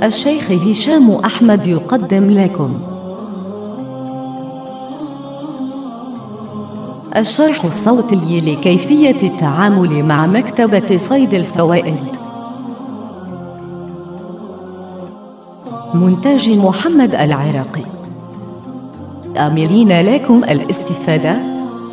الشيخ هشام أحمد يقدم لكم الشرح الصوتي لكيفية التعامل مع مكتبة صيد الفوائد مونتاج محمد العراقي آملين لكم الاستفادة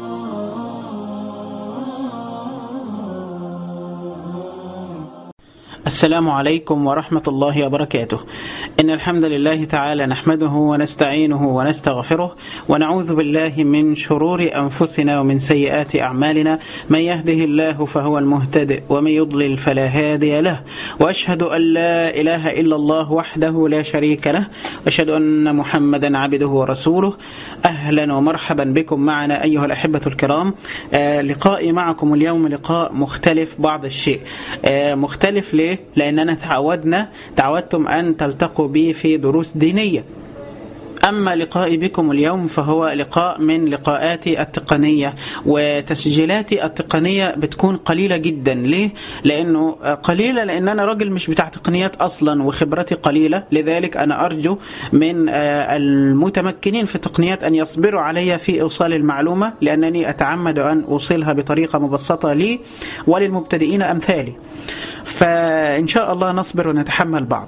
السلام عليكم ورحمة الله وبركاته إن الحمد لله تعالى نحمده ونستعينه ونستغفره ونعوذ بالله من شرور أنفسنا ومن سيئات أعمالنا من يهده الله فهو المهتدئ ومن يضلل فلا هادي له وأشهد أن لا إله إلا الله وحده لا شريك له وأشهد أن محمدا عبده ورسوله أهلا ومرحبا بكم معنا أيها الأحبة الكرام آه لقائي معكم اليوم لقاء مختلف بعض الشيء آه مختلف ليه؟ لأننا تعودنا تعودتم أن تلتقوا بي في دروس دينية أما لقائي بكم اليوم فهو لقاء من لقاءاتي التقنية وتسجيلاتي التقنية بتكون قليلة جدا ليه؟ لأنه قليلة لأن أنا راجل مش بتاع تقنيات أصلا وخبرتي قليلة لذلك أنا أرجو من المتمكنين في التقنيات أن يصبروا علي في إيصال المعلومة لأنني أتعمد أن أوصلها بطريقة مبسطة لي وللمبتدئين أمثالي فإن شاء الله نصبر ونتحمل بعض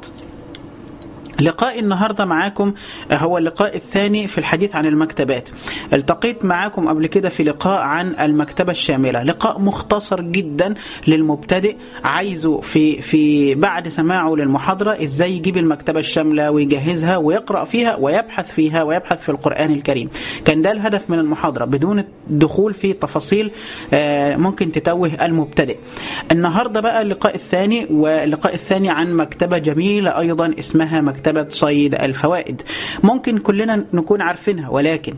لقاء النهارده معاكم هو اللقاء الثاني في الحديث عن المكتبات. التقيت معاكم قبل كده في لقاء عن المكتبه الشامله، لقاء مختصر جدا للمبتدئ عايزه في في بعد سماعه للمحاضره ازاي يجيب المكتبه الشامله ويجهزها ويقرا فيها ويبحث فيها ويبحث في القران الكريم. كان ده الهدف من المحاضره بدون الدخول في تفاصيل ممكن تتوه المبتدئ. النهارده بقى اللقاء الثاني واللقاء الثاني عن مكتبه جميله ايضا اسمها مكتبه مكتبة صيد الفوائد ممكن كلنا نكون عارفينها ولكن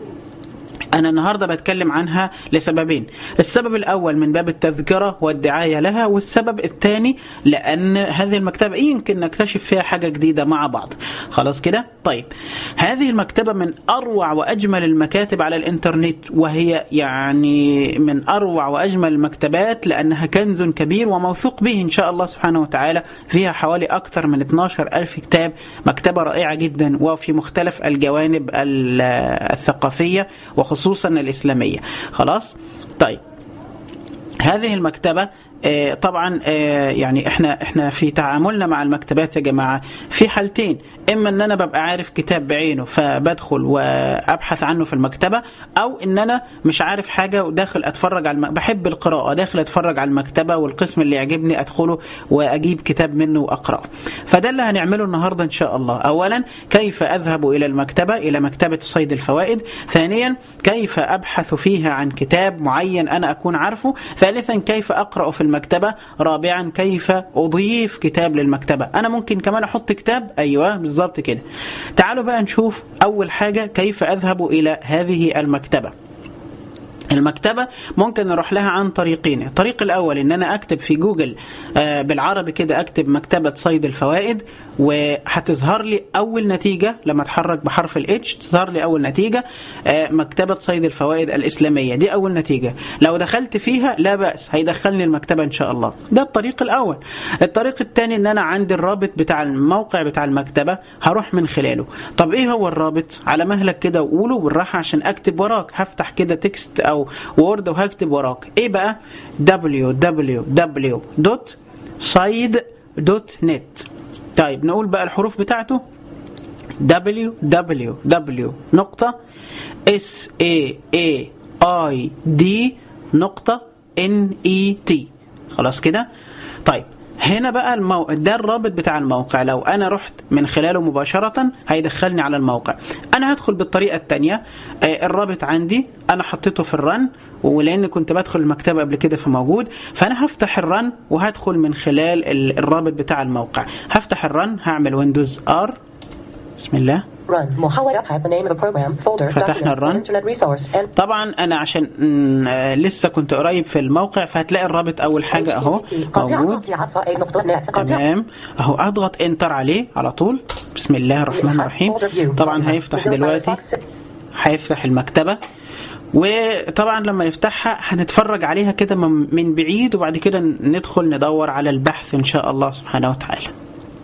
أنا النهاردة بتكلم عنها لسببين السبب الأول من باب التذكرة والدعاية لها والسبب الثاني لأن هذه المكتبة يمكن نكتشف فيها حاجة جديدة مع بعض خلاص كده طيب هذه المكتبة من أروع وأجمل المكاتب على الإنترنت وهي يعني من أروع وأجمل المكتبات لأنها كنز كبير وموثوق به إن شاء الله سبحانه وتعالى فيها حوالي أكثر من 12 ألف كتاب مكتبة رائعة جدا وفي مختلف الجوانب الثقافية وخصوصا خصوصا الإسلامية خلاص طيب هذه المكتبة آه طبعا آه يعني احنا احنا في تعاملنا مع المكتبات يا جماعه في حالتين اما ان انا ببقى عارف كتاب بعينه فبدخل وابحث عنه في المكتبه او ان انا مش عارف حاجه وداخل اتفرج على الم... بحب القراءه داخل اتفرج على المكتبه والقسم اللي يعجبني ادخله واجيب كتاب منه واقراه فده اللي هنعمله النهارده ان شاء الله اولا كيف اذهب الى المكتبه الى مكتبه صيد الفوائد ثانيا كيف ابحث فيها عن كتاب معين انا اكون عارفه ثالثا كيف اقرا في المكتبه رابعا كيف اضيف كتاب للمكتبه انا ممكن كمان احط كتاب ايوه بالظبط كده تعالوا بقى نشوف اول حاجه كيف اذهب الى هذه المكتبه المكتبة ممكن نروح لها عن طريقين الطريق الأول إن أنا أكتب في جوجل آه بالعربي كده أكتب مكتبة صيد الفوائد وهتظهر لي أول نتيجة لما أتحرك بحرف الاتش تظهر لي أول نتيجة آه مكتبة صيد الفوائد الإسلامية دي أول نتيجة لو دخلت فيها لا بأس هيدخلني المكتبة إن شاء الله ده الطريق الأول الطريق الثاني إن أنا عندي الرابط بتاع الموقع بتاع المكتبة هروح من خلاله طب إيه هو الرابط على مهلك كده وقوله بالراحة عشان أكتب وراك هفتح كده تكست أو او وورد وهكتب وراك ايه بقى www.side.net طيب نقول بقى الحروف بتاعته www نقطة s a a i d نقطة n e t خلاص كده طيب هنا بقى المو... ده الرابط بتاع الموقع لو انا رحت من خلاله مباشرة هيدخلني على الموقع انا هدخل بالطريقة التانية آه الرابط عندي انا حطيته في الرن ولان كنت بدخل المكتبة قبل كده فموجود فانا هفتح الرن وهدخل من خلال الرابط بتاع الموقع هفتح الرن هعمل ويندوز ار بسم الله Run. محاولة type the name of a program, folder, فتحنا document, الرن. internet resource, and طبعا انا عشان م، آه، لسه كنت قريب في الموقع فهتلاقي الرابط اول حاجة اهو قاطعة موجود قاطعة صائب نقطة نت قاطعة تمام اهو اضغط انتر عليه على طول بسم الله الرحمن الرحيم طبعا هيفتح دلوقتي هيفتح المكتبة وطبعا لما يفتحها هنتفرج عليها كده من من بعيد وبعد كده ندخل ندور على البحث ان شاء الله سبحانه وتعالى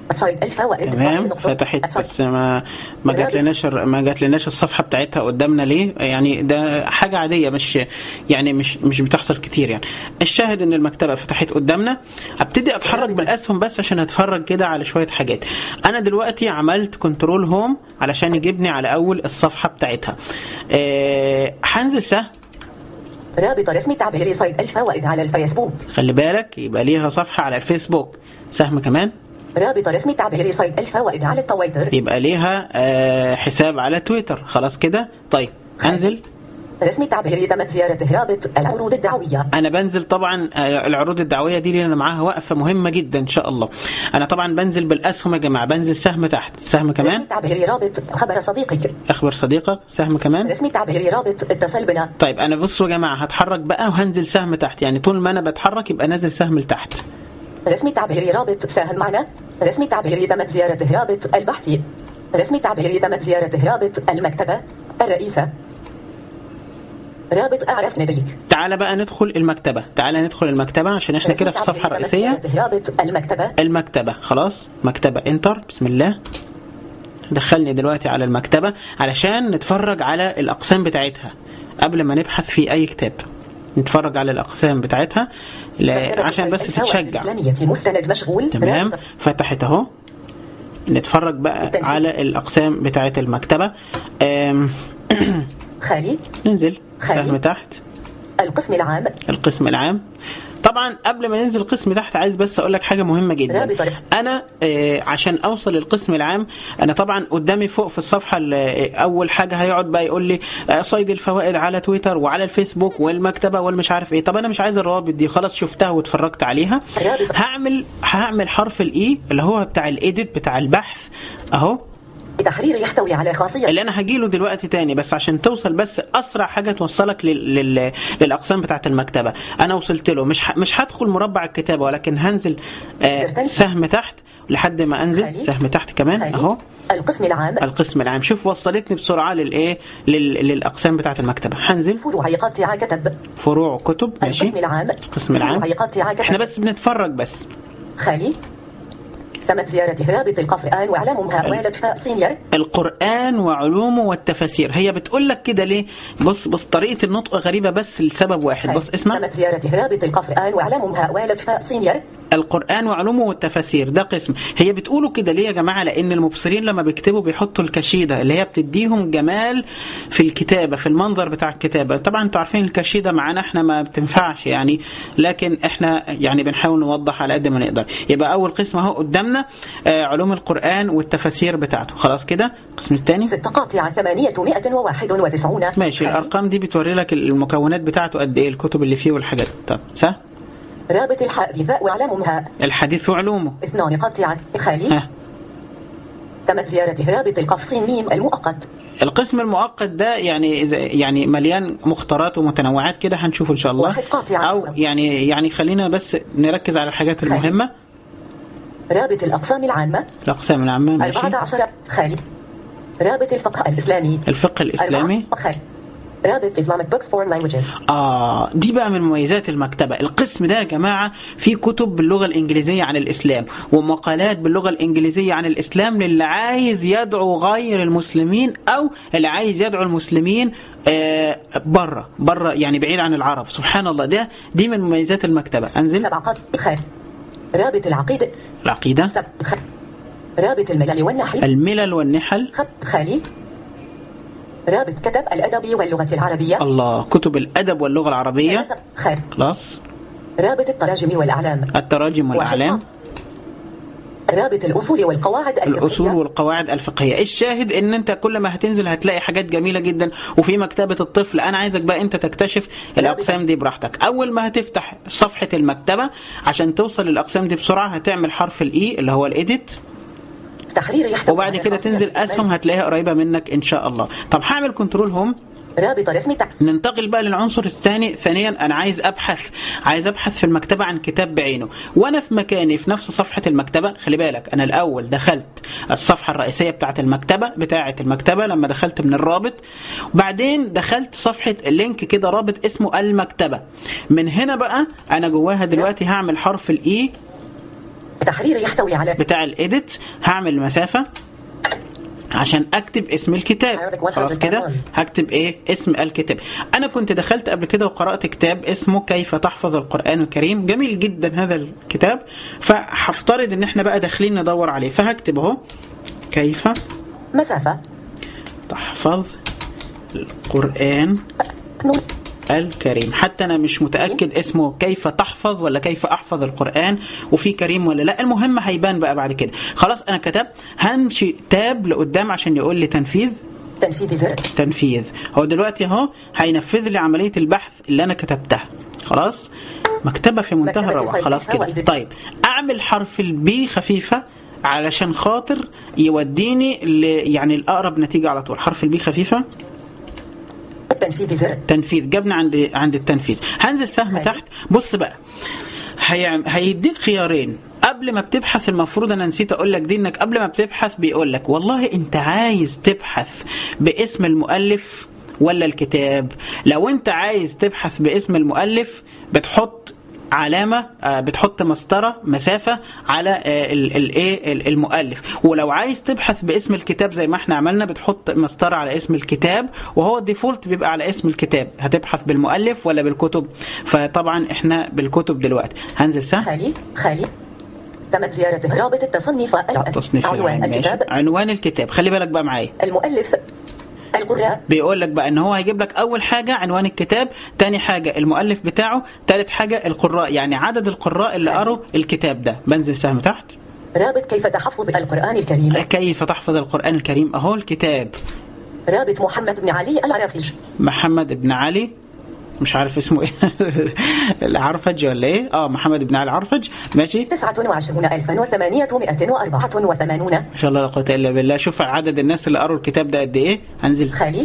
سايد الفوائد تمام نقطة. فتحت السايد. بس ما ما جات لناش ما جات لناش الصفحه بتاعتها قدامنا ليه يعني ده حاجه عاديه مش يعني مش مش بتحصل كتير يعني الشاهد ان المكتبه فتحت قدامنا ابتدي اتحرك بالاسهم بس عشان اتفرج كده على شويه حاجات انا دلوقتي عملت كنترول هوم علشان يجيبني على اول الصفحه بتاعتها آه، هنزل سهم رابط رسمي تعبير سايد الفوائد على الفيسبوك خلي بالك يبقى ليها صفحه على الفيسبوك سهم كمان رابط رسمي تعبير سايد الفوائد على التويتر يبقى ليها آه، حساب على تويتر خلاص كده طيب انزل رسمي تعبير تمت زيارة رابط العروض الدعوية انا بنزل طبعا آه، العروض الدعويه دي لان معاها وقفه مهمه جدا ان شاء الله انا طبعا بنزل بالاسهم يا جماعه بنزل سهم تحت سهم رسمي كمان تعبير رابط خبر صديقك اخبر صديقك سهم كمان رسمي تعبير رابط اتصل بنا طيب انا بصوا يا جماعه هتحرك بقى وهنزل سهم تحت يعني طول ما انا بتحرك يبقى نازل سهم لتحت رسمي تعبير رابط فاهم معنا رسمي تعبير تمت زيارة رابط البحث رسمي تعبير تمت زيارة رابط المكتبة الرئيسة رابط أعرفنا بك تعالى بقى ندخل المكتبه تعالى ندخل المكتبه عشان احنا رسمي كده في الصفحه تعبير تمت الرئيسيه زيارة رابط المكتبة المكتبة خلاص مكتبة انتر بسم الله دخلني دلوقتي على المكتبة علشان نتفرج على الأقسام بتاعتها قبل ما نبحث في أي كتاب نتفرج على الأقسام بتاعتها ل- مكتبة عشان بس الفوائد تتشجع الإسلامية مستند مشغول تمام رابط فتحت اهو نتفرج بقى التنفيذ. على الأقسام بتاعت المكتبة أم، خالي ننزل خالي. سهم تحت القسم العام القسم العام طبعا قبل ما ننزل القسم تحت عايز بس اقول لك حاجه مهمه جدا رابط. انا آه، عشان اوصل للقسم العام انا طبعا قدامي فوق في الصفحه ال- آه، اول حاجه هيقعد بقى يقول لي آه، صيد الفوائد على تويتر وعلى الفيسبوك والمكتبه والمش عارف ايه طب انا مش عايز الروابط دي خلاص شفتها واتفرجت عليها رابط. هعمل هعمل حرف الاي اللي هو بتاع الايديت بتاع البحث اهو تحرير يحتوي على خاصية اللي انا هجيله دلوقتي تاني بس عشان توصل بس اسرع حاجه توصلك لل... لل... للاقسام بتاعه المكتبه انا وصلت له مش ه... مش هدخل مربع الكتابه ولكن هنزل آه زرتني. سهم تحت لحد ما انزل خالي. سهم تحت كمان خالي. اهو القسم العام القسم العام شوف وصلتني بسرعه للايه لل... للاقسام بتاعه المكتبه هنزل فروع قطع كتب فروع كتب ماشي القسم العام القسم العام فروع قطع كتب احنا بس بنتفرج بس خالي تمت زيارة رابط القرآن وإعلامها والد فاء سينيور القرآن وعلومه والتفاسير هي بتقول لك كده ليه بص بص طريقة النطق غريبة بس لسبب واحد بص اسمع تمت زيارة رابط القرآن وإعلامها والد فاء سينيور القرآن وعلومه والتفاسير ده قسم هي بتقولوا كده ليه يا جماعة لأن المبصرين لما بيكتبوا بيحطوا الكشيدة اللي هي بتديهم جمال في الكتابة في المنظر بتاع الكتابة طبعا انتوا عارفين الكشيدة معانا احنا ما بتنفعش يعني لكن احنا يعني بنحاول نوضح على قد ما نقدر يبقى أول قسم اهو قدامنا آه، علوم القرآن والتفاسير بتاعته خلاص كده القسم الثاني ست قاطعة ثمانية ومائة وواحد وتسعون ماشي خالي. الأرقام دي بتوري لك المكونات بتاعته قد إيه الكتب اللي فيه والحاجات طب صح رابط الحادثة وإعلامها الحديث وعلومه اثنان قاطعة خالي ها تمت زيارة رابط القفصين ميم المؤقت القسم المؤقت ده يعني إذا- يعني مليان مختارات ومتنوعات كده هنشوفه ان شاء الله واحد قاطع. او يعني يعني خلينا بس نركز على الحاجات المهمه رابط الأقسام العامة الاقسام العامه ماشي أربعة عشر خالي رابط الفقه الإسلامي الفقه الاسلامي أربعة خالي رابط Islamic Books Foreign Languages آه دي بقى من مميزات المكتبة القسم ده يا جماعة فيه كتب باللغة الإنجليزية عن الإسلام ومقالات باللغة الإنجليزية عن الإسلام للي عايز يدعو غير المسلمين أو اللي عايز يدعو المسلمين آه بره بره يعني بعيد عن العرب سبحان الله ده دي من مميزات المكتبة أنزل سبع قط خالي رابط العقيدة العقيدة سب خالي رابط الملل والنحل الملل والنحل خط خالي رابط كتب الأدب واللغة العربية الله كتب الأدب واللغة العربية خالي خلاص رابط التراجم والأعلام التراجم والأعلام واحد رابط الأصول والقواعد الفقهية. الاصول والقواعد الفقهيه الشاهد ان انت كل ما هتنزل هتلاقي حاجات جميله جدا وفي مكتبه الطفل انا عايزك بقى انت تكتشف الاقسام دي براحتك اول ما هتفتح صفحه المكتبه عشان توصل للاقسام دي بسرعه هتعمل حرف الاي اللي هو الايديت تحرير يحتوي وبعد على كده خاصية تنزل الإيمان. اسهم هتلاقيها قريبه منك ان شاء الله طب هعمل كنترول هوم رابط رسمي تع... ننتقل بقى للعنصر الثاني ثانيا انا عايز ابحث عايز ابحث في المكتبه عن كتاب بعينه وانا في مكاني في نفس صفحه المكتبه خلي بالك انا الاول دخلت الصفحه الرئيسيه بتاعه المكتبه بتاعه المكتبه لما دخلت من الرابط وبعدين دخلت صفحه لينك كده رابط اسمه المكتبه من هنا بقى انا جواها دلوقتي هعمل حرف الاي تحرير يحتوي على بتاع الايديت هعمل مسافه عشان اكتب اسم الكتاب خلاص كده هكتب ايه اسم الكتاب انا كنت دخلت قبل كده وقرات كتاب اسمه كيف تحفظ القران الكريم جميل جدا هذا الكتاب فهفترض ان احنا بقى داخلين ندور عليه فهكتب اهو كيف مسافة تحفظ القران نون الكريم حتى انا مش متاكد اسمه كيف تحفظ ولا كيف احفظ القران وفي كريم ولا لا المهم هيبان بقى بعد كده خلاص انا كتبت همشي تاب لقدام عشان يقول لي تنفيذ تنفيذ زر تنفيذ هو دلوقتي اهو هينفذ لي عمليه البحث اللي انا كتبتها خلاص مكتبه في منتهى مكتبة الروعه صيد خلاص كده فوائد. طيب اعمل حرف البي خفيفه علشان خاطر يوديني ل يعني الاقرب نتيجه على طول حرف البي خفيفه تنفيذ زر تنفيذ جبنا عند عند التنفيذ هنزل سهم أيوة. تحت بص بقى هي... هيديك خيارين قبل ما بتبحث المفروض انا نسيت اقول لك دي انك قبل ما بتبحث بيقول لك والله انت عايز تبحث باسم المؤلف ولا الكتاب لو انت عايز تبحث باسم المؤلف بتحط علامة آه، بتحط مسطرة مسافة على آه، ال- الايه ال- المؤلف ولو عايز تبحث باسم الكتاب زي ما احنا عملنا بتحط مسطرة على اسم الكتاب وهو الديفولت بيبقى على اسم الكتاب هتبحث بالمؤلف ولا بالكتب فطبعا احنا بالكتب دلوقتي هنزل سهم خالي خالي تمت زيارة رابط التصنيف الآن تصنيف عنوان العام، ماشي. الكتاب عنوان الكتاب خلي بالك بقى معايا المؤلف القراء بيقول لك بقى ان هو هيجيب لك اول حاجه عنوان الكتاب تاني حاجه المؤلف بتاعه تالت حاجه القراء يعني عدد القراء اللي قروا الكتاب ده بنزل سهم تحت رابط كيف تحفظ القرآن الكريم كيف تحفظ القران الكريم اهو الكتاب رابط محمد بن علي العرافج محمد بن علي مش عارف اسمه ايه العرفج ولا ايه اه محمد بن علي العرفج ماشي تسعة وعشرون ألفا وثمانية وأربعة وثمانون ما شاء الله لا قوه الا بالله شوف عدد الناس اللي قروا الكتاب ده قد ايه هنزل خالي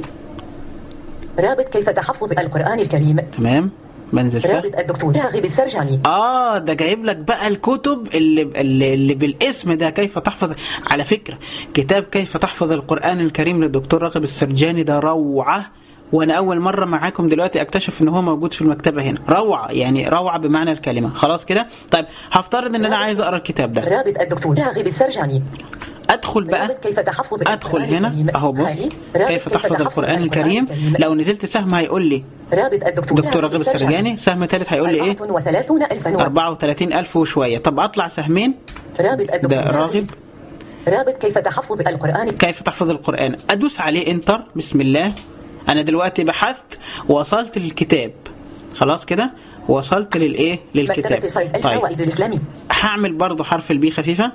رابط كيف تحفظ القرآن الكريم تمام بنزل سهم رابط الدكتور راغب السرجاني اه ده جايب لك بقى الكتب اللي اللي, اللي بالاسم ده كيف تحفظ على فكره كتاب كيف تحفظ القران الكريم للدكتور راغب السرجاني ده روعه وانا اول مره معاكم دلوقتي اكتشف ان هو موجود في المكتبه هنا روعه يعني روعه بمعنى الكلمه خلاص كده طيب هفترض ان انا عايز اقرا الكتاب ده رابط الدكتور راغب السرجاني ادخل بقى رابط كيف تحفظ ادخل القرآن هنا الكريم. اهو بص خالي. رابط كيف تحفظ القران الكريم الكريم. لو نزلت سهم هيقول لي رابط الدكتور دكتور راغب السرجاني سهم ثالث هيقول لي ايه 34 ألفا 34000 وشويه طب اطلع سهمين رابط الدكتور ده راغب رابط كيف تحفظ القرآن كيف تحفظ القرآن أدوس عليه انتر بسم الله أنا دلوقتي بحثت وصلت للكتاب خلاص كده وصلت للإيه للكتاب مكتبة صيد طيب الفوائد الإسلامي هعمل برضو حرف البي خفيفة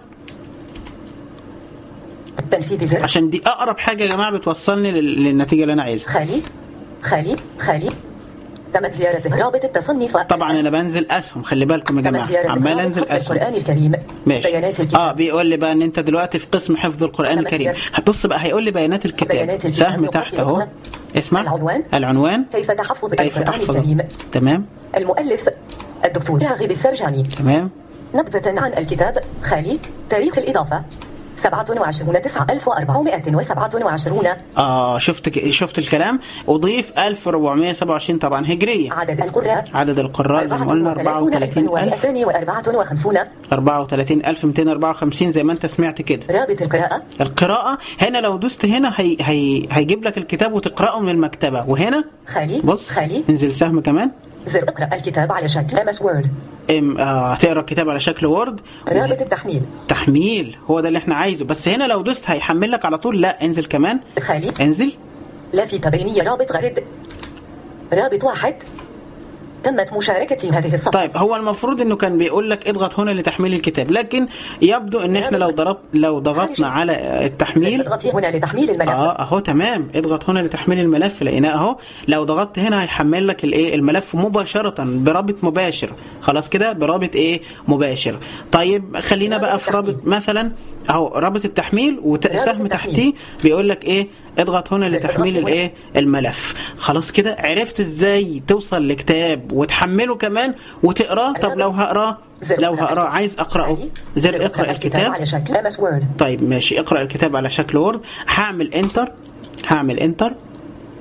تنفيذ زر عشان دي أقرب حاجة يا جماعة بتوصلني لل- للنتيجة اللي أنا عايزها خالي خالي خالي تمت زيارة رابط التصنيف طبعا أنا بنزل أسهم خلي بالكم يا تمت جماعة زيارة عمال رابط أنزل حفظ أسهم القرآن الكريم ماشي بيانات الكتاب اه بيقول لي بقى ان انت دلوقتي في قسم حفظ القران تمت الكريم زيادة. بص بقى هيقول لي بيانات الكتاب بيانات الكتاب سهم نقطة تحت اهو نقطة. اسمع العنوان. العنوان كيف تحفظ كيف القرآن تحفظ الكريم تمام المؤلف الدكتور راغب السرجاني تمام نبذة عن الكتاب خالي تاريخ الإضافة 27 9 1427 اه شفت ك- شفت الكلام اضيف 1427 طبعا هجريه عدد القراء عدد القراء زي ما قلنا 34000 34254 34254 زي ما انت سمعت كده رابط القراءة القراءة هنا لو دوست هنا هي هي هيجيب لك الكتاب وتقرأه من المكتبة وهنا خالي بص خالي انزل سهم كمان زر اقرأ الكتاب على شكل ام اس وورد ام آه هتقرا الكتاب على شكل وورد رابط التحميل تحميل هو ده اللي احنا عايزه بس هنا لو دوست هيحمل لك على طول لا انزل كمان خالي انزل لافت بينية رابط غرد رابط واحد تمت مشاركتي هذه الصفحة طيب هو المفروض انه كان بيقول لك اضغط هنا لتحميل الكتاب لكن يبدو ان احنا لو ضربت لو ضغطنا على التحميل اضغطي هنا لتحميل الملف اه اهو تمام اضغط هنا لتحميل الملف لقيناه اهو لو ضغطت هنا هيحمل لك الايه الملف مباشره برابط مباشر خلاص كده برابط ايه مباشر طيب خلينا رابط بقى في رابط التحميل. مثلا اهو رابط التحميل وسهم التحميل. تحتيه بيقول لك ايه اضغط هنا زر لتحميل اضغط هنا. الايه الملف خلاص كده عرفت ازاي توصل لكتاب وتحمله كمان وتقراه طب لو هقراه زر لو اقرأ. هقراه عايز اقراه خالي. زر اقرا الكتاب على شكل ام اس وورد طيب ماشي اقرا الكتاب على شكل وورد هعمل انتر هعمل انتر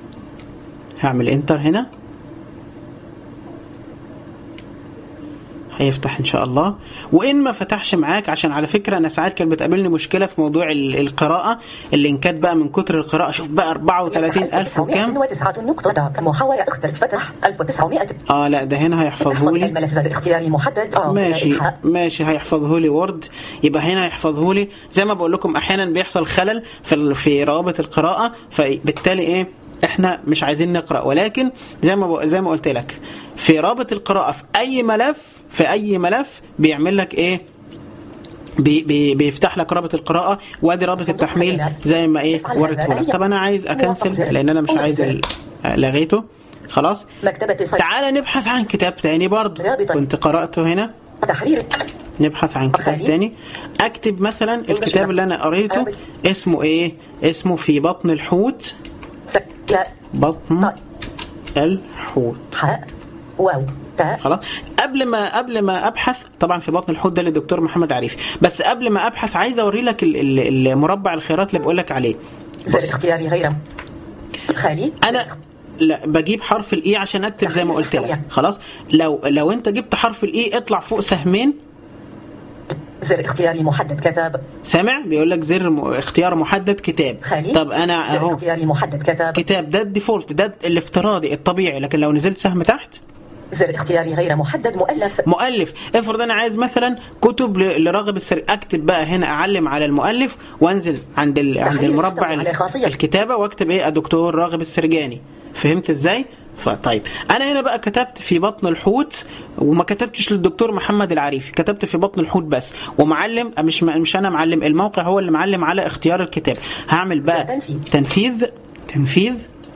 هعمل انتر هنا هيفتح ان شاء الله وان ما فتحش معاك عشان على فكره انا ساعات كانت بتقابلني مشكله في موضوع ال- القراءه اللينكات بقى من كتر القراءه شوف بقى 34000 وكام 1909 نقطة محاولة اخترت فتح 1900 اه لا ده هنا هيحفظه احفظ لي الملف زر اختياري محدد آه، ماشي إلحاق. ماشي هيحفظه لي وورد يبقى هنا هيحفظه لي زي ما بقول لكم احيانا بيحصل خلل في ال- في روابط القراءه فبالتالي ايه احنا مش عايزين نقرا ولكن زي ما بق- زي ما قلت لك في رابط القراءه في اي ملف في اي ملف بيعمل لك ايه بي بي بيفتح لك رابط القراءة وادي رابط التحميل زي ما ايه وريته لك طب انا عايز اكنسل لان انا مش عايز ال- لغيته خلاص مكتبة صيد تعال نبحث عن كتاب تاني برضه رابطة. كنت قرأته هنا تحرير نبحث عن كتاب خليل. تاني اكتب مثلا الكتاب اللي انا قريته أعمل. اسمه ايه اسمه في بطن الحوت ف يا بطن طاء الحوت حاء واو تاء خلاص قبل ما قبل ما ابحث طبعا في بطن الحوت ده للدكتور محمد عريف بس قبل ما ابحث عايز اوري لك ال- ال- المربع الخيارات اللي بقول لك عليه زر بص. اختياري غير خالي انا لا بجيب حرف الاي عشان اكتب زي ما قلت لك خلاص لو لو انت جبت حرف الاي اطلع فوق سهمين زر اختياري محدد كتاب سامع بيقول لك زر م... اختيار محدد كتاب خالي طب انا زر اهو اختياري محدد كتاب كتاب ده الديفولت ده الافتراضي الطبيعي لكن لو نزلت سهم تحت زر اختياري غير محدد مؤلف مؤلف افرض انا عايز مثلا كتب ل- لراغب السر اكتب بقى هنا اعلم على المؤلف وانزل عند ال... عند تحرير المربع يحتوي على ال- خاصية. الكتابه واكتب ايه الدكتور راغب السرجاني فهمت ازاي فطيب انا هنا بقى كتبت في بطن الحوت وما كتبتش للدكتور محمد العريفي كتبت في بطن الحوت بس ومعلم مش مش انا معلم الموقع هو اللي معلم على اختيار الكتاب هعمل بقى تنفيذ. تنفيذ تنفيذ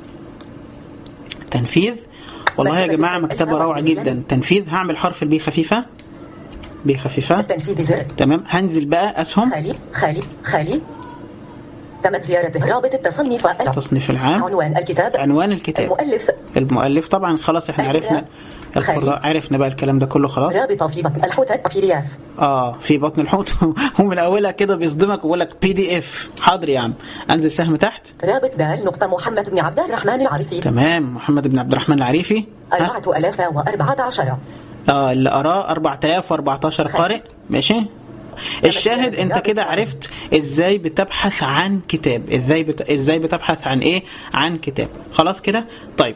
تنفيذ والله يا مكتبة جماعه السيد مكتبه الفاضل روعه بالإسلام. جدا تنفيذ هعمل حرف البي خفيفه بي خفيفه التنفيذ زر تمام هنزل بقى اسهم خالي خالي خالي تمت زيارة رابط التصنيف والع- تصنيف العام عنوان الكتاب عنوان الكتاب المؤلف المؤلف طبعا خلاص احنا عرفنا القراء عرفنا بقى الكلام ده كله خلاص رابطة في بطن الحوت في رياف اه في بطن الحوت هو من اولها كده بيصدمك ويقول لك بي دي اف حاضر يا عم انزل سهم تحت رابط دال نقطة محمد بن عبد الرحمن العريفي تمام محمد بن عبد الرحمن العريفي ها؟ أربعة آلاف وأربعة عشر اه اللي قراه 4014 قارئ ماشي الشاهد انت كده عرفت ازاي بتبحث عن كتاب ازاي بت... ازاي بتبحث عن ايه عن كتاب خلاص كده طيب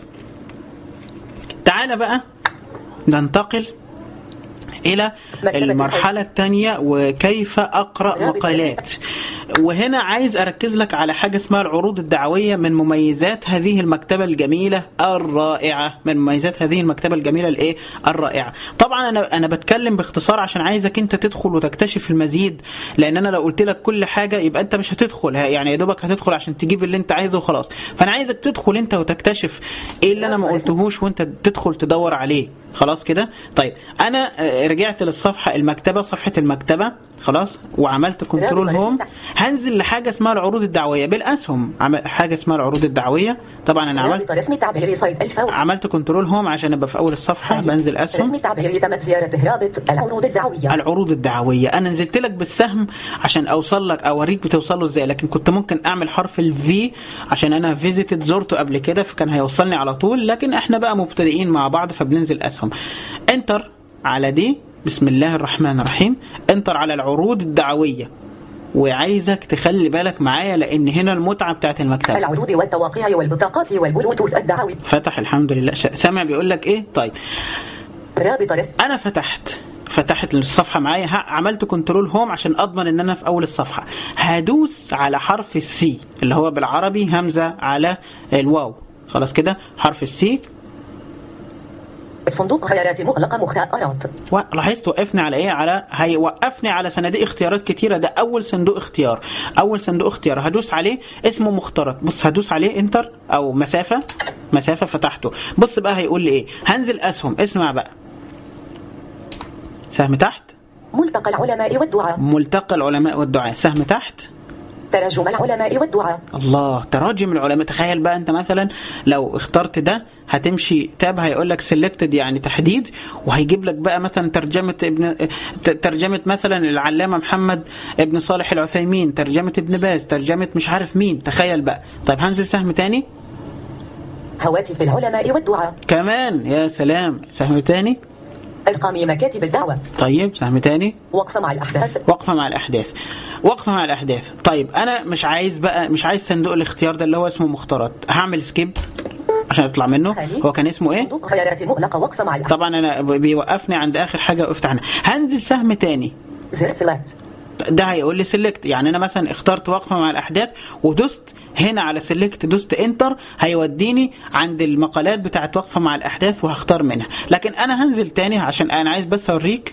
تعالى بقى ننتقل الى مكتبة المرحله الثانيه وكيف اقرا رابط مقالات وهنا عايز اركز لك على حاجه اسمها العروض الدعويه من مميزات هذه المكتبه الجميله الرائعه من مميزات هذه المكتبه الجميله الايه الرائعه طبعا انا انا بتكلم باختصار عشان عايزك انت تدخل وتكتشف المزيد لان انا لو قلت لك كل حاجه يبقى انت مش هتدخل يعني يا دوبك هتدخل عشان تجيب اللي انت عايزه وخلاص فانا عايزك تدخل انت وتكتشف ايه اللي انا ما قلتهوش وانت تدخل تدور عليه خلاص كده طيب انا آه، رجعت للصفحه المكتبه صفحه المكتبه خلاص وعملت كنترول هوم هنزل لحاجه اسمها العروض الدعويه بالاسهم عمل حاجه اسمها العروض الدعويه طبعا انا عملت رابط رسمي تعبيري صيد الفور عملت كنترول هوم عشان ابقى في اول الصفحه بنزل اسهم رسمي تعبيري تمت زيارة رابط العروض الدعوية العروض الدعويه انا نزلت لك بالسهم عشان اوصل لك اوريك بتوصل له ازاي لكن كنت ممكن اعمل حرف الفي عشان انا فيزيتد زرته قبل كده فكان هيوصلني على طول لكن احنا بقى مبتدئين مع بعض فبننزل اسهم انتر على دي بسم الله الرحمن الرحيم انتر على العروض الدعويه وعايزك تخلي بالك معايا لان هنا المتعه بتاعت المكتبه العروض والتواقيع والبطاقات والبلوتوث الدعوي فتح الحمد لله ش- سامع بيقول لك ايه طيب رابط رسمي انا فتحت فتحت الصفحه معايا ها- عملت كنترول هوم عشان اضمن ان انا في اول الصفحه هدوس على حرف السي اللي هو بالعربي همزه على الواو خلاص كده حرف السي صندوق خيارات مغلقة مختارات و- لاحظت وقفني على ايه على هيوقفني على صناديق اختيارات كتيره ده اول صندوق اختيار اول صندوق اختيار هدوس عليه اسمه مختارات بص هدوس عليه انتر او مسافه مسافه فتحته بص بقى هيقول لي ايه هنزل اسهم اسمع بقى سهم تحت ملتقى العلماء والدعاء ملتقى العلماء والدعاء سهم تحت تراجم العلماء والدعاء الله تراجم العلماء تخيل بقى انت مثلا لو اخترت ده هتمشي تاب هيقول لك سيلكتد يعني تحديد وهيجيب لك بقى مثلا ترجمه ابن ت- ترجمه مثلا العلامه محمد ابن صالح العثيمين ترجمه ابن باز ترجمه مش عارف مين تخيل بقى طيب هنزل سهم تاني هواتف العلماء والدعاء كمان يا سلام سهم تاني أرقام مكاتب الدعوة طيب سهم تاني وقفة مع الأحداث وقفة مع الأحداث وقفة مع الأحداث طيب أنا مش عايز بقى مش عايز صندوق الاختيار ده اللي هو اسمه مختارات هعمل سكيب عشان اطلع منه خالي. هو كان اسمه ايه صندوق خيارات مغلقة وقفة مع الأحداث طبعا انا ب- بيوقفني عند اخر حاجه وقفت عنها هنزل سهم تاني زر سيلكت ده هيقول لي سيلكت يعني انا مثلا اخترت وقفه مع الاحداث ودوست هنا على سيلكت دوست انتر هيوديني عند المقالات بتاعت وقفه مع الاحداث وهختار منها لكن انا هنزل تاني عشان انا عايز بس اوريك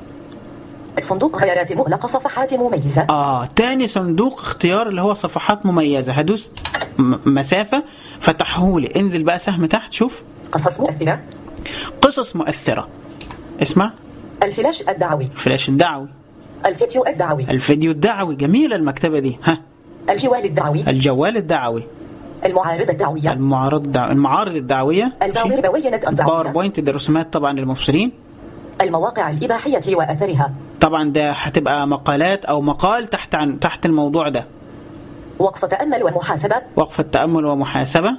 صندوق خيارات مغلقة صفحات مميزة اه تاني صندوق اختيار اللي هو صفحات مميزه هدوس م- مسافه فتحهولي انزل بقى سهم تحت شوف قصص مؤثرة قصص مؤثره اسمع الفلاش الدعوي فلاش الدعوي الفيديو الدعوي الفيديو الدعوي جميله المكتبه دي ها الجوال الدعوي الجوال الدعوي المعارضة الدعوية المعارض الدع... المعارض الدعوية الباور بوينة الدعوية باوربوينت دي رسومات طبعا للمبصرين المواقع الإباحية وأثرها طبعا ده هتبقى مقالات او مقال تحت عن تحت الموضوع ده وقفة تأمل ومحاسبة وقفة تأمل ومحاسبة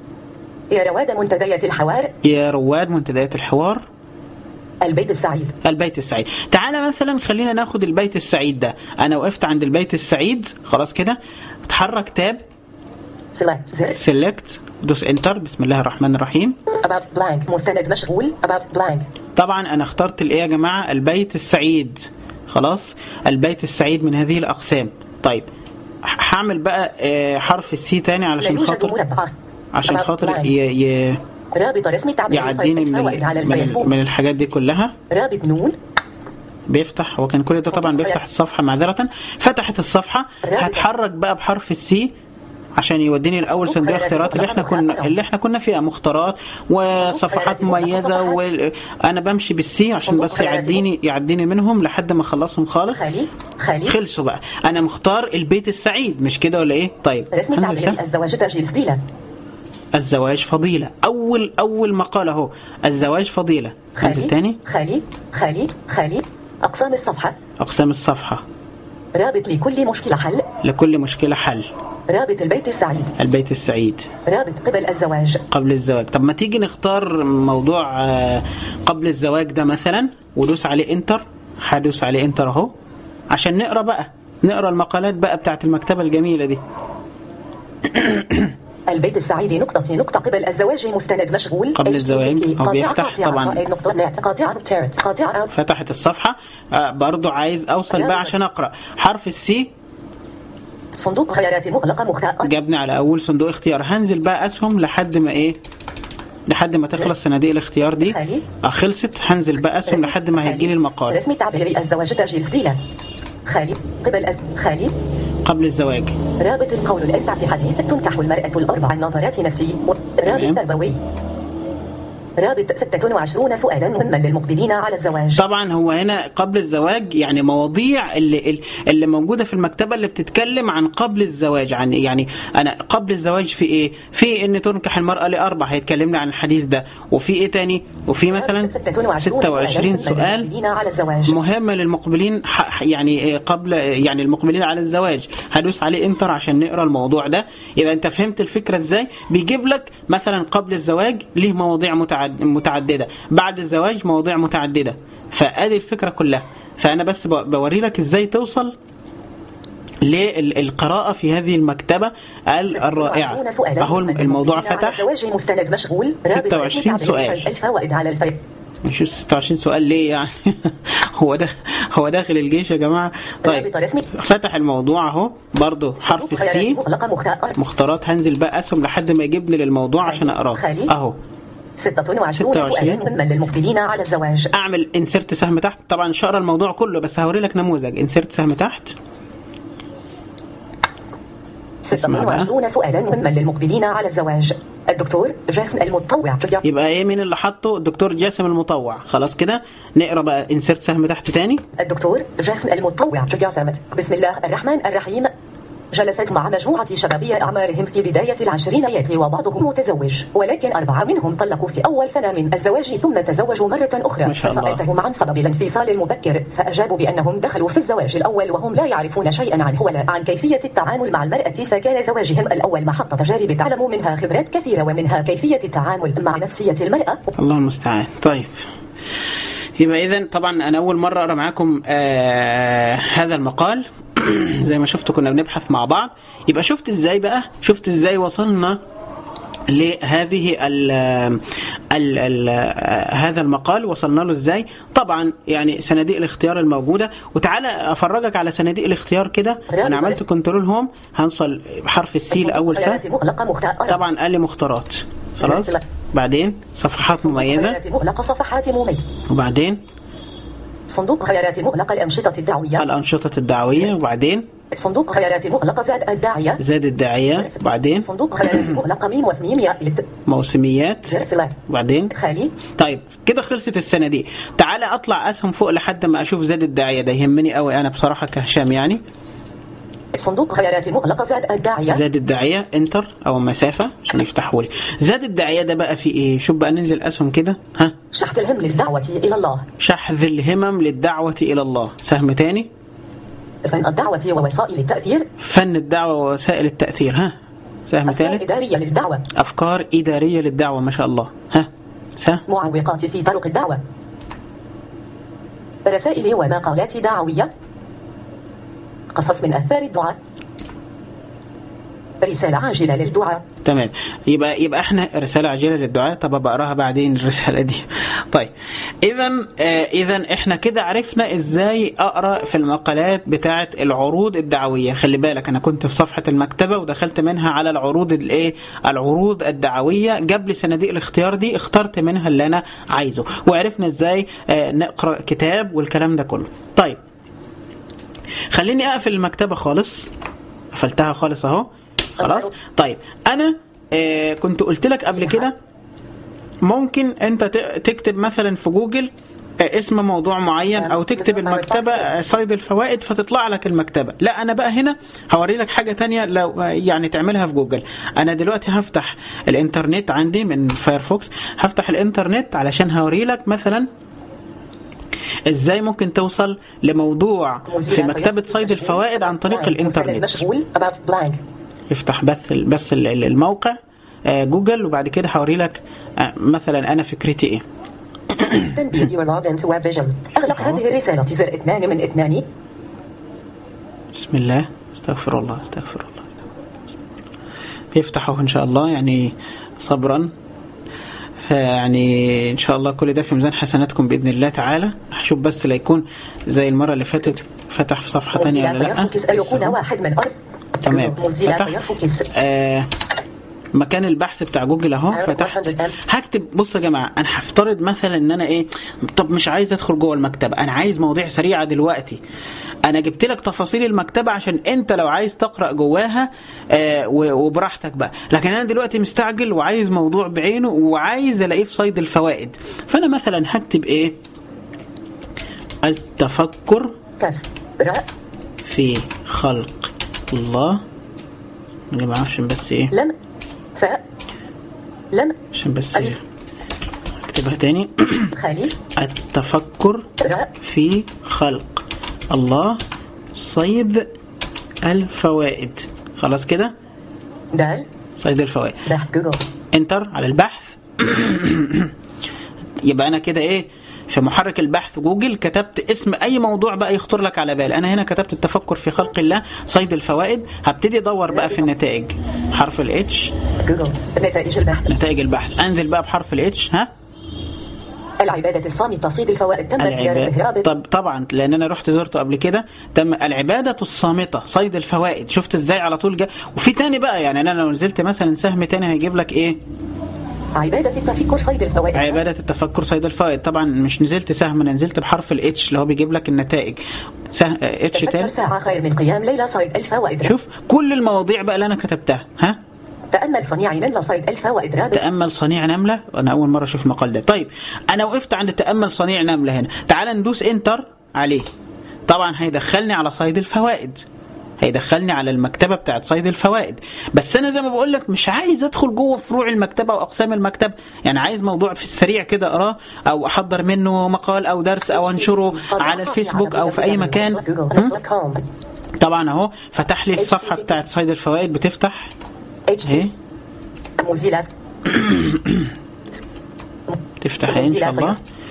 يا رواد منتديات الحوار يا رواد منتديات الحوار البيت السعيد البيت السعيد تعالى مثلا خلينا ناخد البيت السعيد ده انا وقفت عند البيت السعيد خلاص كده اتحرك تاب سيلكت زر سيلكت دوس انتر بسم الله الرحمن الرحيم about blank مستند مشغول about blank طبعا انا اخترت الايه يا جماعه البيت السعيد خلاص البيت السعيد من هذه الاقسام طيب ح- هعمل بقى آه، حرف السي تاني لا علشان يوجد خاطر مربع عشان about خاطر blank. ي... ي... رابط رسمي تعبير يعديني من الفوائد على ال... من, ال... الفيسبوك من الحاجات دي كلها رابط نون بيفتح هو كان كل ده طبعا بيفتح الصفحه معذره فتحت الصفحه هتحرك بقى بحرف السي عشان يوديني الاول صندوق اختيارات اللي احنا كنا اللي احنا كنا فيها مختارات وصفحات مميزه وانا بمشي بالسي عشان بس يعديني يعديني منهم لحد ما اخلصهم خالص خالي خالي خلصوا بقى انا مختار البيت السعيد مش كده ولا ايه طيب رسمي هنزل تعبير سهم. الزواج تأجيل فضيلة الزواج فضيله اول اول مقال اهو الزواج فضيله هنزل خالي تاني خالي خالي خالي أقسام الصفحة اقسام الصفحه رابط لكل مشكلة حل لكل مشكله حل رابط البيت السعيد البيت السعيد رابط قبل الزواج قبل الزواج طب ما تيجي نختار موضوع آه، قبل الزواج ده مثلا ودوس عليه انتر هدوس عليه انتر اهو عشان نقرا بقى نقرا المقالات بقى بتاعت المكتبه الجميله دي البيت السعيد نقطة نقطة قبل الزواج مستند مشغول قبل الزواج. HTTP. هو قاطعة بيفتح قاطعة طبعاً. فائل نقطة نت قاطعة تيرت قاطعة فتحت الصفحه آه، برضو عايز اوصل بقى عشان اقرا حرف السي صندوق خيارات مغلقة مخاء جابني على اول صندوق اختيار هنزل بقى اسهم لحد ما ايه لحد ما تخلص صناديق الاختيار دي خالي. آه، خلصت هنزل بقى اسهم لحد ما هيجيلي المقال رسمي تعبير الزواج تأجيل فضيلة خالي قبل أز... خالي قبل الزواج رابط القول الأمتع في حديث تنكح المرأة الأربع النظرات نفسي و... تمام. رابط تربوي رابط 26 سؤالا مهما للمقبلين على الزواج طبعا هو هنا قبل الزواج يعني مواضيع اللي اللي موجوده في المكتبه اللي بتتكلم عن قبل الزواج عن يعني انا قبل الزواج في ايه؟ في ان تنكح المراه لاربع هيتكلمنا عن الحديث ده وفي ايه تاني؟ وفي مثلا 26 سؤال للمقبلين على الزواج مهم للمقبلين ح- ح- يعني إيه قبل يعني المقبلين على الزواج هدوس عليه انتر عشان نقرا الموضوع ده يبقى انت فهمت الفكره ازاي بيجيب لك مثلا قبل الزواج ليه مواضيع متعد متعدده بعد الزواج مواضيع متعدده فادي الفكره كلها فانا بس ب- بوري لك ازاي توصل للقراءة في هذه المكتبة ال- الرائعة 26 سؤالا أهو مهما الموضوع للمقبلين على فتح الزواج مستند مشغول رابط 26 رسمي تعبير سؤال. الفوائد على الفيل نشوف 26 سؤال ليه يعني هو ده هو داخل الجيش يا جماعة طيب رابط رسمي فتح الموضوع اهو برضو حرف خيارات السي مغلقة مختار مختارات هنزل بقى اسهم لحد ما يجيبني للموضوع عشان اقراه خالي. اهو 26 26. سؤالا مهما للمقبلين على الزواج اعمل انسرت سهم تحت طبعا مش هقرا الموضوع كله بس هوري لك نموذج انسرت سهم تحت اسمع بقى. 26 سؤالا مهما للمقبلين على الزواج الدكتور جاسم المتطوع يبقى ايه مين اللي حطه الدكتور جاسم المطوع خلاص كده نقرا بقى انسرت سهم تحت تاني الدكتور جاسم المتطوع بسم الله الرحمن الرحيم جلست مع مجموعة شبابية أعمارهم في بداية العشرينيات وبعضهم متزوج ولكن أربعة منهم طلقوا في أول سنة من الزواج ثم تزوجوا مرة أخرى ما شاء الله. فسألتهم عن سبب الانفصال المبكر فأجابوا بأنهم دخلوا في الزواج الأول وهم لا يعرفون شيئا عنه ولا عن كيفية التعامل مع المرأة فكان زواجهم الأول محطة تجارب تعلموا منها خبرات كثيرة ومنها كيفية التعامل مع نفسية المرأة الله المستعان طيب يبقى اذا طبعا انا اول مره اقرا معاكم آه هذا المقال زي ما شفتوا كنا بنبحث مع بعض يبقى شفت ازاي بقى شفت ازاي وصلنا لهذه ال ال ال هذا المقال وصلنا له ازاي طبعا يعني صناديق الاختيار الموجوده وتعالى افرجك على صناديق الاختيار كده انا عملت كنترول هوم هنصل بحرف السي لاول سهم خيارات مغلقة مختار طبعا قال لي مختارات خلاص سلسلة. بعدين صفحات مميزه خيارات مغلقة صفحات مميزة وبعدين صندوق خيارات مغلقة الأنشطة الدعوية الانشطه الدعويه وبعدين صندوق خيارات مغلقة زاد الداعية زاد الداعيه وبعدين صندوق خيارات مغلقة ميم واسميم يا لت موسميات زر سلاح وبعدين خالي طيب كده خلصت الصناديق تعالى اطلع اسهم فوق لحد ما اشوف زاد الداعيه ده يهمني قوي انا بصراحه كهشام يعني صندوق خيارات مغلقة زاد الداعية زاد الداعيه انتر او مسافه عشان يفتحوا لي زاد الداعيه ده بقى في ايه شوف بقى ننزل اسهم كده ها شحذ الهم للدعوة إلى الله شحذ الهمم للدعوه الى الله سهم تاني فن الدعوة ووسائل التأثير فن الدعوه ووسائل التاثير ها سهم أفكار ثالث إدارية للدعوة افكار اداريه للدعوه ما شاء الله ها سهم معوقات في طرق الدعوة رسائل ومقالات دعوية قصص من أثار الدعاء رسالة عاجلة للدعاء تمام يبقى يبقى احنا رساله عاجله للدعاء طب بقراها بعدين الرساله دي طيب اذا آه اذا احنا كده عرفنا ازاي اقرا في المقالات بتاعه العروض الدعويه خلي بالك انا كنت في صفحه المكتبه ودخلت منها على العروض الايه العروض الدعويه جاب لي صناديق الاختيار دي اخترت منها اللي انا عايزه وعرفنا ازاي آه نقرا كتاب والكلام ده كله طيب خليني اقفل المكتبه خالص قفلتها خالص اهو خلاص طيب انا آه كنت قلت لك قبل كده ممكن انت ت- تكتب مثلا في جوجل آه، اسم موضوع معين او تكتب المكتبه آه، صيد الفوائد فتطلع لك المكتبه لا انا بقى هنا هوري لك حاجه تانية لو آه، يعني تعملها في جوجل انا دلوقتي هفتح الانترنت عندي من فايرفوكس هفتح الانترنت علشان هوري لك مثلا ازاي ممكن توصل لموضوع في مكتبه صيد الفوائد عن طريق مستند الانترنت مشغول about blank افتح بث بس ال- ال- الموقع آه، جوجل وبعد كده هوري لك آه، مثلا انا فكرتي ايه تنبيه you are logged into web vision أغلق هذه الرسالة زر اثنان من اثنان بسم الله استغفر الله استغفر الله يفتحه ان شاء الله يعني صبرا فيعني ان شاء الله كل ده في ميزان حسناتكم باذن الله تعالى هشوف بس لا يكون زي المره اللي فاتت فتح في صفحه ثانيه ولا موزيلا لا فيرفوكس أيقونة واحد من أرض تمام موزيلا فتح فيرفوكس آه مكان البحث بتاع جوجل اهو أيوة، فتحت 100 هكتب بص يا جماعه انا هفترض مثلا ان انا ايه طب مش عايز ادخل جوه المكتبه انا عايز مواضيع سريعه دلوقتي انا جبت لك تفاصيل المكتبه عشان انت لو عايز تقرا جواها آه و- وبراحتك بقى لكن انا دلوقتي مستعجل وعايز موضوع بعينه وعايز الاقيه في صيد الفوائد فانا مثلا هكتب ايه التفكر كف راء في خلق الله يا جماعه عشان بس ايه لم فاء لم عشان بس ألف. اكتبها تاني خالي التفكر راء في خلق الله صيد الفوائد خلاص كده دال صيد الفوائد بحث جوجل انتر على البحث يبقى انا كده ايه في محرك البحث جوجل كتبت اسم اي موضوع بقى يخطر لك على بال انا هنا كتبت التفكر في خلق الله صيد الفوائد هبتدي ادور بقى في النتائج حرف الاتش جوجل نتائج البحث نتائج البحث انزل بقى بحرف الاتش ها العبادة الصامتة صيد الفوائد تمت زيارة العبادة رابط طب طبعا لان انا رحت زرته قبل كده تم العبادة الصامتة صيد الفوائد شفت ازاي على طول جا وفي تاني بقى يعني انا لو نزلت مثلا سهم تاني هيجيب لك ايه عبادة التفكر صيد الفوائد عبادة التفكر صيد الفوائد طبعا مش نزلت سهم انا نزلت بحرف الاتش اللي هو بيجيب لك النتائج سهم اتش تفكر تاني ساعة خير من قيام ليلة صيد الفوائد شوف كل المواضيع بقى اللي انا كتبتها ها تأمل صنيع نملة صيد الفوائد رابط تأمل صنيع نملة أنا أول مرة أشوف المقال ده طيب أنا وقفت عند تأمل صنيع نملة هنا تعال ندوس انتر عليه طبعا هيدخلني على صيد الفوائد هيدخلني على المكتبه بتاعت صيد الفوائد بس انا زي ما بقول لك مش عايز ادخل جوه فروع المكتبه واقسام المكتبه يعني عايز موضوع في السريع كده اقراه او احضر منه مقال او درس او انشره على الفيسبوك او في اي مكان هم؟ طبعا اهو فتح لي الصفحه بتاعت صيد الفوائد بتفتح ايه موزيلا تفتح ايه ان شاء الله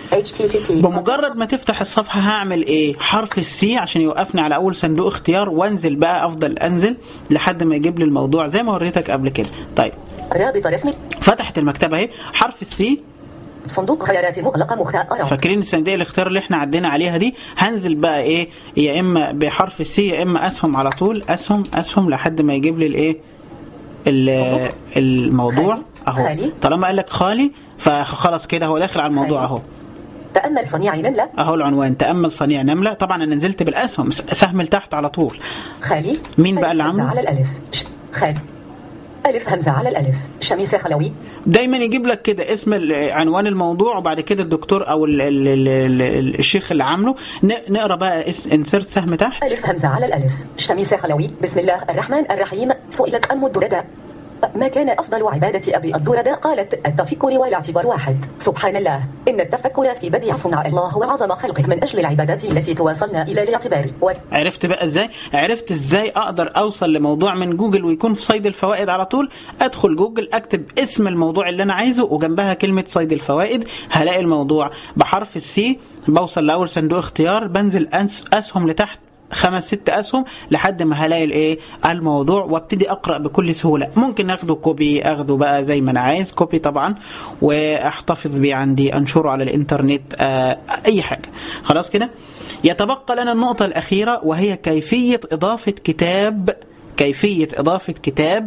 HTTP بمجرد ما تفتح الصفحة هعمل ايه حرف السي عشان يوقفني على اول صندوق اختيار وانزل بقى افضل انزل لحد ما يجيب لي الموضوع زي ما وريتك قبل كده طيب رابط رسمي فتحت المكتبة اهي حرف السي صندوق خيارات مغلقة مختارة فاكرين صناديق الاختيار اللي احنا عدينا عليها دي هنزل بقى ايه يا اما بحرف السي يا اما اسهم على طول اسهم اسهم لحد ما يجيب لي الايه ال- صندوق. الموضوع خالي. اهو خالي. طالما قال لك خالي فخلاص كده هو داخل على الموضوع خالي. اهو تأمل صنيع نملة اهو العنوان تامل صنيع نمله طبعا انا نزلت بالاسهم س- سهم لتحت على طول خالي مين بقى ألف اللي همزة عامله؟ على الألف ش- خالي ألف همزة على الألف شميسة خلوي دايما يجيب لك كده اسم ال- عنوان الموضوع وبعد كده الدكتور او ال ال ال ال الشيخ اللي عامله ن- نقرا بقى انسرت سهم تحت ألف همزة على الألف شميسة خلوي بسم الله الرحمن الرحيم سئلت أم الدرداء ما كان أفضل عبادة أبي الدرداء قالت التفكر والاعتبار واحد سبحان الله إن التفكر في بديع صنع الله وعظم خلقه من أجل العبادات التي توصلنا إلى الاعتبار و... عرفت بقى ازاي عرفت ازاي اقدر اوصل لموضوع من جوجل ويكون في صيد الفوائد على طول ادخل جوجل اكتب اسم الموضوع اللي انا عايزه وجنبها كلمه صيد الفوائد هلاقي الموضوع بحرف السي بوصل لاول صندوق اختيار بنزل أنس اسهم لتحت خمس ست اسهم لحد ما هلاقي الايه الموضوع وابتدي اقرا بكل سهوله ممكن اخده كوبي اخده بقى زي ما انا عايز كوبي طبعا واحتفظ بيه عندي انشره على الانترنت آه اي حاجه خلاص كده يتبقى لنا النقطه الاخيره وهي كيفيه اضافه كتاب كيفيه اضافه كتاب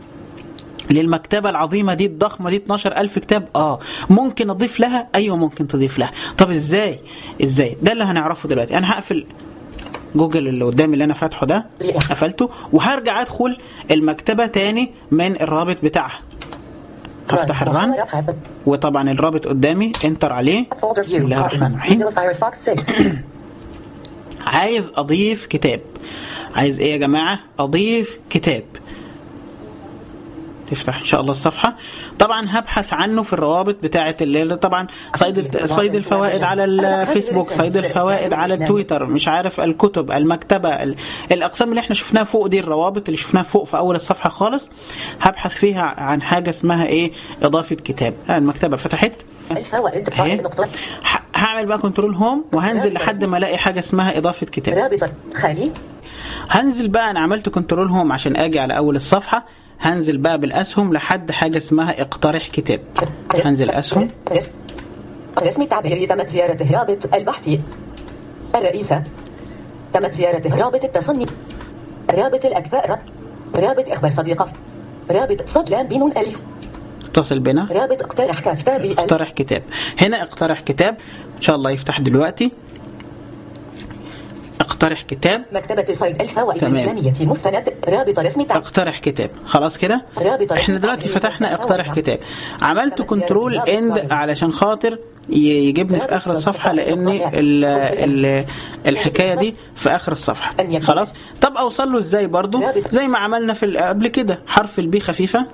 للمكتبة العظيمة دي الضخمة دي 12000 كتاب اه ممكن اضيف لها ايوه ممكن تضيف لها طب ازاي ازاي ده اللي هنعرفه دلوقتي انا هقفل جوجل اللي قدامي اللي انا فاتحه ده قفلته وهرجع ادخل المكتبة تاني من الرابط بتاعها هفتح الرن وطبعا الرابط قدامي انتر عليه بسم الله الرحمن الرحيم Firefox 6 عايز اضيف كتاب عايز ايه يا جماعه اضيف كتاب تفتح ان شاء الله الصفحه طبعا هبحث عنه في الروابط بتاعه اللي طبعا صيد صيد الفوائد على الفيسبوك صيد الفوائد على التويتر مش عارف الكتب المكتبه ال- الاقسام اللي احنا شفناها فوق دي الروابط اللي شفناها فوق في اول الصفحه خالص هبحث فيها عن حاجه اسمها ايه اضافه كتاب آه، المكتبه فتحت الفوائد أهي. فائد نقطة ه- هعمل بقى كنترول هوم وهنزل لحد ما الاقي حاجه اسمها اضافه كتاب رابطة خالي هنزل بقى انا عملت كنترول هوم عشان اجي على اول الصفحه هنزل بقى بالاسهم لحد حاجه اسمها اقترح كتاب هنزل اسهم رسم رسم التعبير تمت زيارة رابط البحث الرئيسة تمت زيارة رابط التصني رابط الأكثر رابط اخبر صديقة رابط صدلان بن ألف اتصل بنا رابط اقترح كاف تابي ألف اقترح كتاب هنا اقترح كتاب ان شاء الله يفتح دلوقتي اقترح كتاب مكتبة صيد الفوائد تمام. الإسلامية مستند رابط رسم التعبير اقترح كتاب خلاص كده رابط رسم احنا دلوقتي التعبير فتحنا الإسلامي. اقترح كتاب عملت تمت كنترول زيارة رابط اند رابط. علشان خاطر ي- يجيبني في اخر الصفحه لان ال ال الحكايه دي في اخر الصفحه أن يكون- خلاص طب اوصل له ازاي برضو رابط. زي ما عملنا في ال- قبل كده حرف البي خفيفه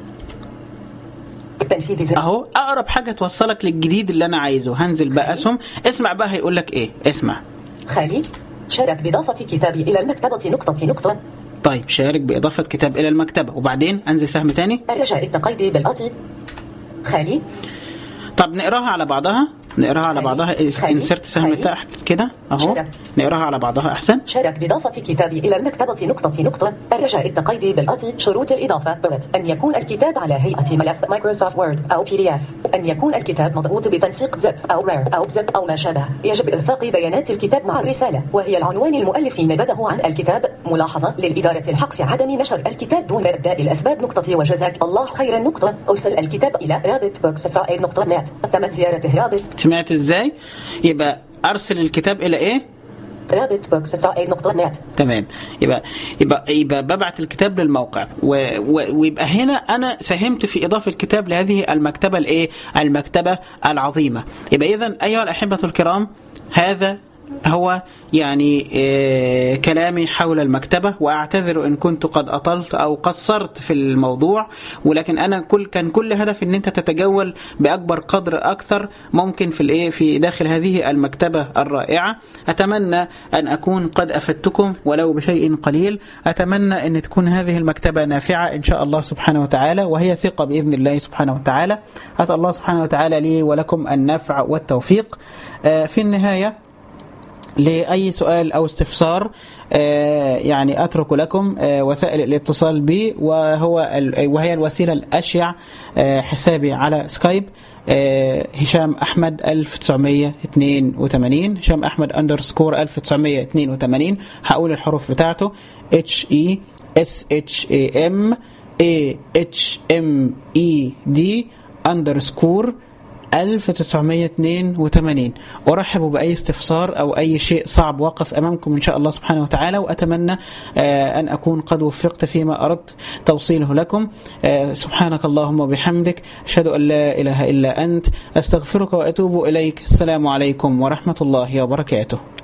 تنفيذ زر اهو اقرب حاجه توصلك للجديد اللي انا عايزه هنزل بقى اسهم اسمع بقى هيقول لك ايه اسمع خالي شارك بإضافة كتابي إلى المكتبة نقطة نقطة طيب شارك باضافه كتاب الى المكتبه وبعدين انزل سهم تاني الرجاء التقيد بالأطي خالي طب نقراها على بعضها نقراها على خلي- بعضها خلي- انسرت سهم خلي. تحت كده اهو شرف. نقراها على بعضها احسن شارك بإضافة كتابي إلى المكتبة نقطة نقطة الرجاء التقيد بالأطي شروط الإضافة bullet. أن يكون الكتاب على هيئة ملف مايكروسوفت وورد أو بي دي اف أن يكون الكتاب مضغوط بتنسيق زب أو رير أو زب أو ما شابه يجب إرفاق بيانات الكتاب مع الرسالة وهي العنوان المؤلف نبذه عن الكتاب ملاحظة للإدارة الحق في عدم نشر الكتاب دون إبداء الأسباب نقطة وجزاك الله خيرا نقطة أرسل الكتاب إلى رابط بوكس نقطة نت تمت زيارة رابط سمعت ازاي يبقى ارسل الكتاب الى ايه رابط بوكس نقطة نت تمام يبقى يبقى يبقى ببعت الكتاب للموقع و... و... ويبقى هنا انا ساهمت في اضافه الكتاب لهذه المكتبه الايه المكتبه العظيمه يبقى اذا ايها الاحبه الكرام هذا هو يعني آه، كلامي حول المكتبة وأعتذر إن كنت قد أطلت أو قصرت في الموضوع ولكن أنا كل كان كل هدف إن أنت تتجول بأكبر قدر أكثر ممكن في الإيه في داخل هذه المكتبة الرائعة أتمنى أن أكون قد أفدتكم ولو بشيء قليل أتمنى أن تكون هذه المكتبة نافعة إن شاء الله سبحانه وتعالى وهي ثقة بإذن الله سبحانه وتعالى أسأل الله سبحانه وتعالى لي ولكم النفع والتوفيق آه، في النهاية لأي سؤال أو استفسار آه، يعني أترك لكم آه، وسائل الاتصال بي وهو ال- وهي الوسيلة الأشيع آه، حسابي على سكايب آه، هشام أحمد 1982 هشام أحمد أندرسكور 1982 هقول الحروف بتاعته H E S H A M A H M E D أندرسكور 1982 أرحب بأي استفسار أو أي شيء صعب وقف أمامكم إن شاء الله سبحانه وتعالى وأتمنى آه، أن أكون قد وفقت فيما أردت توصيله لكم آه، سبحانك اللهم وبحمدك أشهد أن لا إله إلا أنت أستغفرك وأتوب إليك السلام عليكم ورحمة الله وبركاته